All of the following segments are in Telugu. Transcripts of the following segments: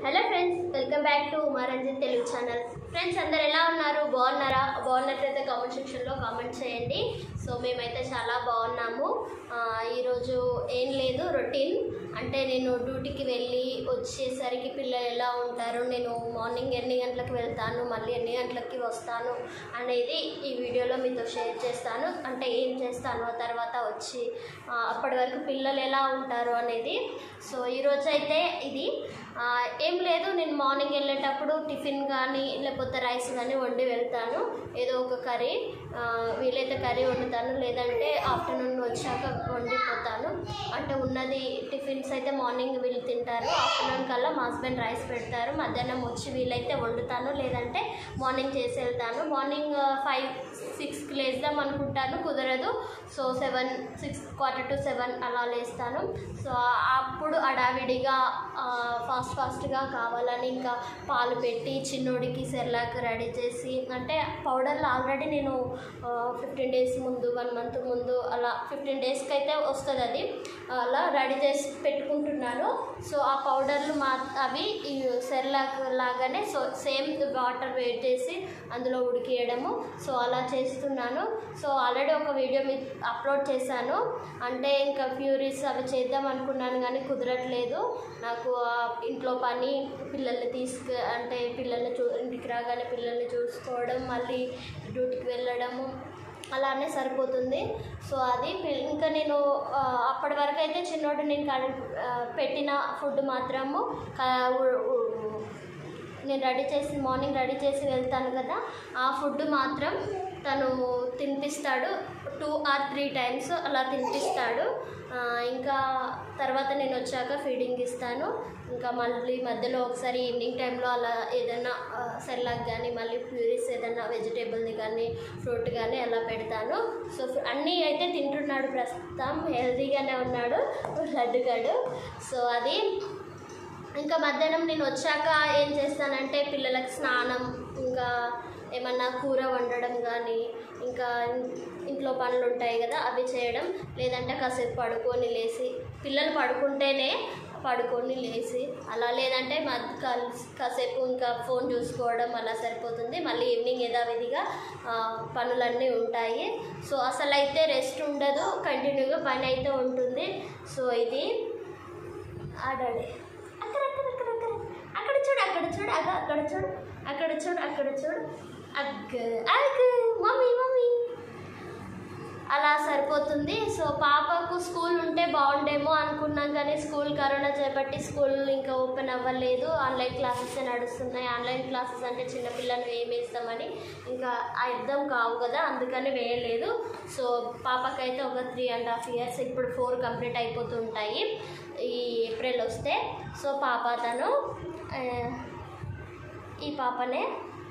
Hello friends welcome back to Umaranjan Telugu channel friends అందరు ఎలా ఉన్నారు బాగున్నారా బాగున్నట్లయితే కామెంట్ సెక్షన్లో కామెంట్ చేయండి సో మేమైతే చాలా బాగున్నాము ఆ, ఈరోజు ఏం లేదు రొటీన్ అంటే నేను డ్యూటీకి వెళ్ళి వచ్చేసరికి పిల్లలు ఎలా ఉంటారు నేను మార్నింగ్ ఎన్ని గంటలకు వెళ్తాను మళ్ళీ ఎన్ని గంటలకి వస్తాను అనేది ఈ వీడియోలో మీతో షేర్ చేస్తాను అంటే ఏం చేస్తాను ఆ తర్వాత వచ్చి ఆ, అప్పటి వరకు పిల్లలు ఎలా ఉంటారు అనేది సో ఈరోజు అయితే ఇది ఆ, ఏం లేదు నేను మార్నింగ్ వెళ్ళేటప్పుడు టిఫిన్ కానీ లేకపోతే రైస్ కానీ వండి వెళ్తాను ఏదో ఒక కర్రీ ఆ, వీలైతే కర్రీ వండుతాను లేదంటే ఆఫ్టర్నూన్ వచ్చాక వండిపోతాను అంటే ఉన్నది టిఫిన్స్ అయితే మార్నింగ్ వీళ్ళు తింటారు ఆఫ్టర్నూన్ కల్లా మా హస్బెండ్ రైస్ పెడతారు మధ్యాహ్నం వచ్చి వీలైతే వండుతాను లేదంటే మార్నింగ్ చేసి వెళ్తాను మార్నింగ్ ఫైవ్ సిక్స్కి లేద్దాం అనుకుంటాను కుదరదు so seven six quarter to seven అలా లేస్తాను సో అప్పుడు అడావిడిగా ఫాస్ట్ ఫాస్ట్గా కావాలని ఇంకా పాలు పెట్టి చిన్నోడికి సెర్లాక్ రెడీ చేసి అంటే పౌడర్లు ఆల్రెడీ నేను ఫిఫ్టీన్ డేస్ ముందు వన్ మంత్ ముందు అలా ఫిఫ్టీన్ డేస్కి అయితే వస్తుంది అది అలా రెడీ చేసి పెట్టుకుంటున్నాను సో ఆ పౌడర్లు మా అవి ఈ సెర్లాక్ లాగానే సో సేమ్ వాటర్ వేట్ చేసి అందులో ఉడికియడము సో అలా చేస్తున్నాను సో ఆల్రెడీ ఒక వీడియో మీ అప్లోడ్ చేశాను అంటే ఇంకా ప్యూరీస్ అవి చేద్దాం అనుకున్నాను కానీ కుదరట్లేదు నాకు ఆ ఇంట్లో పని పిల్లల్ని తీసుకు అంటే పిల్లల్ని చూ ఇంటికి రాగానే పిల్లల్ని చూసుకోవడం మళ్ళీ డ్యూటీకి వెళ్ళడము అలానే సరిపోతుంది సో అది పిల్- ఇంకా నేను ఆ, అప్పటి వరకు అయితే చిన్నోడు నేను కడి ఆ, పెట్టిన ఫుడ్ మాత్రము క- ఉ- ఉ- నేను రెడీ చేసి మార్నింగ్ రెడీ చేసి వెళ్తాను కదా ఆ ఫుడ్ మాత్రం తను తినిపిస్తాడు టూ ఆర్ త్రీ టైమ్స్ అలా తినిపిస్తాడు ఆ, ఇంకా తర్వాత నేను వచ్చాక ఫీడింగ్ ఇస్తాను ఇంకా మళ్ళీ మధ్యలో ఒకసారి ఈవినింగ్ టైంలో అలా ఏదైనా సెర్లాక్ కానీ మళ్ళీ ప్యూరీస్ ఏదైనా వెజిటేబుల్ది కానీ ఫ్రూట్ కానీ అలా పెడతాను సో అన్నీ అయితే తింటున్నాడు ప్రస్తుతం హెల్తీగానే ఉన్నాడు లడ్డుగాడు సో అది ఇంకా మధ్యాహ్నం నేను వచ్చాక ఏం చేస్తానంటే పిల్లలకు స్నానం ఇంకా ఏమన్నా కూర వండడం కానీ ఇంకా ఇంట్లో పనులు ఉంటాయి కదా అవి చేయడం లేదంటే కాసేపు పడుకొని లేచి పిల్లలు పడుకుంటేనే పడుకొని లేచి అలా లేదంటే మధ్య కాల్- కాసేపు ఇంకా ఫోన్ చూసుకోవడం అలా సరిపోతుంది మళ్ళీ ఈవినింగ్ యథావిధిగా ఆ, పనులన్నీ ఉంటాయి సో అసలు అయితే రెస్ట్ ఉండదు కంటిన్యూగా పని అయితే ఉంటుంది సో ఇది ఆడాడే అక్కడ అక్కడ అక్కడ అక్కడ అక్కడ చూడు అక్కడ చూడు అగ అక్కడ చూడు అక్కడ చూడు అక్కడ చూడు అగ్గ అగ్గ మమ్మీ మమ్మీ అలా సరిపోతుంది సో పాపకు స్కూల్ ఉంటే బాగుండేమో అనుకున్నాం కానీ స్కూల్ కరోనా చేపట్టి స్కూల్ ఇంకా ఓపెన్ అవ్వలేదు ఆన్లైన్ క్లాసెస్ నడుస్తున్నాయి ఆన్లైన్ క్లాసెస్ అంటే చిన్నపిల్లలు ఏమి వేస్తామని ఇంకా అర్థం కావు కదా అందుకని వేయలేదు సో పాపకైతే ఒక త్రీ అండ్ హాఫ్ ఇయర్స్ ఇప్పుడు ఫోర్ కంప్లీట్ అయిపోతుంటాయి ఈ ఏప్రిల్ వస్తే సో పాప తను ఆ, ఈ పాపనే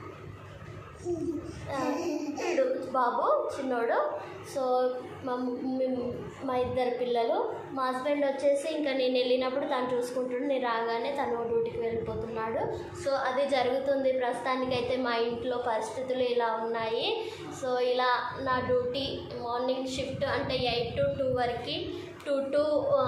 ఆ, వీడు బాబు చిన్నోడు సో మా మేము- మా ఇద్దరు పిల్లలు మా హస్బెండ్ వచ్చేసి ఇంకా నేను వెళ్ళినప్పుడు తను చూసుకుంటున్నాడు నేను రాగానే తను డ్యూటీకి వెళ్ళిపోతున్నాడు సో అది జరుగుతుంది ప్రస్తుతానికైతే మా ఇంట్లో పరిస్థితులు ఇలా ఉన్నాయి సో ఇలా నా డ్యూటీ మార్నింగ్ షిఫ్ట్ అంటే ఎయిట్ టు టూ వరకు టూ టు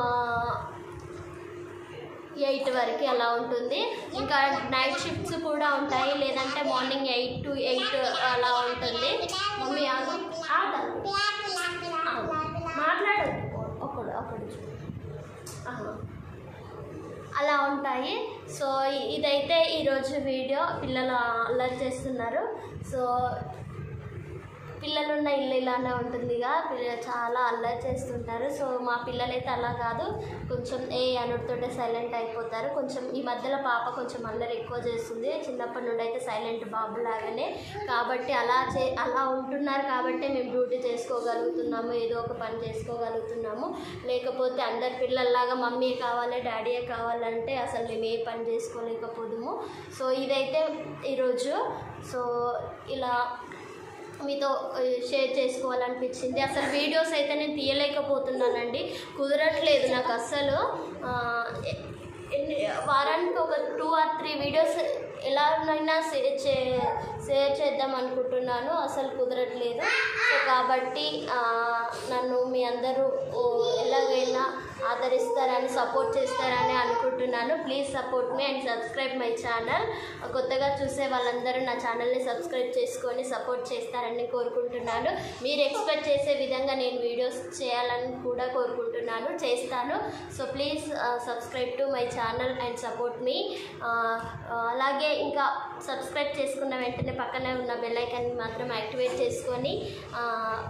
ఎయిట్ వరకు అలా ఉంటుంది ఇంకా నైట్ షిఫ్ట్స్ కూడా ఉంటాయి లేదంటే మార్నింగ్ ఎయిట్ టు ఎయిట్ అలా ఉంటుంది మమ్మీ ఆగు ఆగాలి మాట్లాడదు ఒకడు ఒకడు చూడు. ఆహా. అలా ఉంటాయి సో ఇ- ఇదైతే ఈరోజు వీడియో పిల్లలు అల్లరి చేస్తున్నారు సో పిల్లలున్న ఇల్లు ఇలానే ఉంటుందిగా పిల్ల చాలా అల్లరి చేస్తుంటారు సో మా పిల్లలైతే అలా కాదు కొంచెం ఏ అనుడితోటే సైలెంట్ అయిపోతారు కొంచెం ఈ మధ్యలో పాప కొంచెం అల్లరి ఎక్కువ చేస్తుంది చిన్నప్పటి నుండి అయితే సైలెంట్ బాబు లాగానే కాబట్టి అలా చే అలా ఉంటున్నారు కాబట్టి మేము డ్యూటీ చేసుకోగలుగుతున్నాము ఏదో ఒక పని చేసుకోగలుగుతున్నాము లేకపోతే అందరి పిల్లల్లాగా మమ్మీ కావాలి డాడీయే కావాలంటే అసలు మేము ఏ పని చేసుకోలేకపోదుము సో ఇదైతే ఈరోజు సో ఇలా మీతో ఆ, షేర్ చేసుకోవాలనిపించింది అసలు వీడియోస్ అయితే నేను తీయలేకపోతున్నానండి కుదరట్లేదు నాకు అస్సలు ఆ, ఎ- ఎన్ని వారానికి ఒక టూ ఆర్ త్రీ వీడియోస్ ఎలానైనా షేర్ చే షేర్ చేద్దాం అనుకుంటున్నాను అసలు కుదరట్లేదు సో కాబట్టి ఆ, నన్ను మీ అందరూ ఓ, ఎలాగైనా ఆదరిస్తారని సపోర్ట్ చేస్తారని అనుకుంటున్నాను please support me and subscribe my channel కొత్తగా చూసే వాళ్ళందరూ నా ఛానల్ని సబ్స్క్రైబ్ చేసుకొని సపోర్ట్ చేస్తారని కోరుకుంటున్నాను మీరు ఎక్స్పెక్ట్ చేసే విధంగా నేను వీడియోస్ చేయాలని కూడా కోరుకుంటున్నాను చేస్తాను so please subscribe to my channel and support me అలాగే ఇంకా సబ్స్క్రైబ్ చేసుకున్న వెంటనే పక్కనే ఉన్న బెల్ ఐకాన్ని మాత్రం యాక్టివేట్ చేసుకొని ఆ,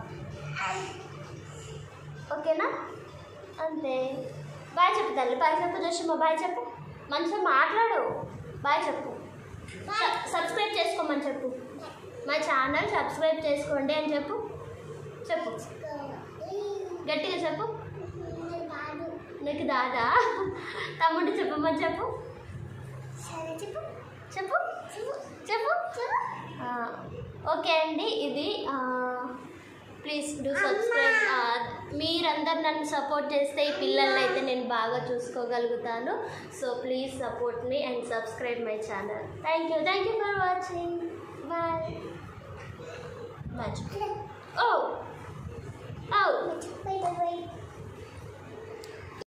ఓకేనా అంతే బాయ్ చెప్పు తల్లి బాయ్ చెప్పు జోషమ్మ బాయ్ చెప్పు మంచిగా మాట్లాడు బాయ్ చెప్పు స- సబ్స్క్రైబ్ చేసుకోమని చెప్పు మా ఛానల్ సబ్స్క్రైబ్ చేసుకోండి అని చెప్పు చెప్పు గట్టిగా చెప్పు నీకు దాదా తమ్ముడు చెప్పమని చెప్పు చెప్పు చెప్పు ఆ, ఓకే అండి ఇది ప్లీజ్ డూ సబ్స్క్రైబ్ మీరందరు నన్ను సపోర్ట్ చేస్తే ఈ పిల్లల్ని అయితే నేను బాగా చూసుకోగలుగుతాను so please support me and subscribe my channel thank you thank you for watching bye bye